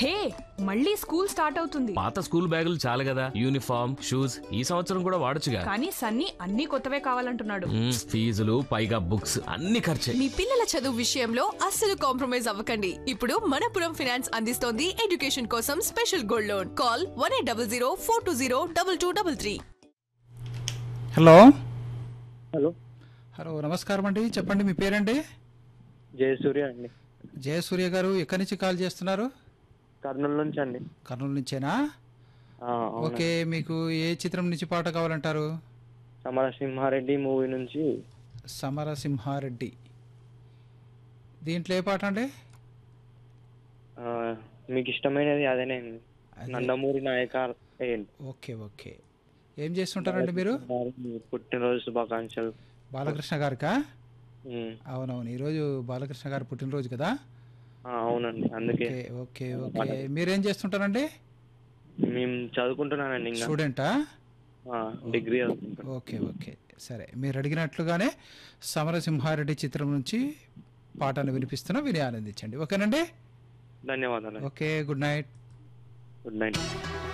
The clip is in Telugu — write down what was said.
హే మళ్ళీ స్కూల్ స్టార్ట్ అవుతుంది పాత స్కూల్ బ్యాగులు చాలు కదా యూనిఫామ్ షూస్ ఈ సంవత్సరం కూడా వాడొచ్చుగా కానీ సన్నీ అన్ని కొత్తవే కావాలంటున్నాడు మ్మ్, ఫీజులు పైగా బుక్స్ అన్ని ఖర్చే మీ పిల్లల చదువు విషయంలో అస్సలు కాంప్రమైజ్ అవ్వకండి ఇప్పుడు మనపురం ఫినాన్స్ అందిస్తోంది ఎడ్యుకేషన్ కోసం special gold loan call one eight double zero four two zero double two double three hello hello hello నమస్కారం అండి చెప్పండి మీ పేరండి జయసూర్య అండి జయసూర్య గారు ఎక్కడి నుంచి కాల్ చేస్తున్నారు కర్నూలు నుంచి అండి కర్నూలు నుంచేనా ఆ, అవునండి. ఓకే మీకు ఏ చిత్రం నుంచి పాట కావాలంటారు సమరసింహారెడ్డి మూవీ నుంచి సమరసింహారెడ్డి దీంట్లో ఏ పాట అండి ఆ, మీకు ఇష్టమైనది అదేనే అదే. నందమూరి నాయక ఏంటి? ఓకే ఓకే ఏం చేస్తుంటారండి మీరు మీ పుట్టినరోజు శుభాకాంక్షలు బాలకృష్ణ గారికా ఉమ్, అవునవును ఈరోజు బాలకృష్ణ గారి పుట్టినరోజు కదా ఆ, అవునండి అందుకే ఓకే ఓకే ఓకే మీరేం చేస్తుంటారండి మేము చదువుకుంటున్నానండి ఇంకా స్టూడెంటా ఆ, డిగ్రీ చదువుకుంటున్నాను ఓకే ఓకే సరే మీరు అడిగినట్లుగానే సమరసింహారెడ్డి చిత్రం నుంచి పాటను వినిపిస్తున్నా విని ఆనందించండి ఓకేనండి ధన్యవాదాలు okay good night good night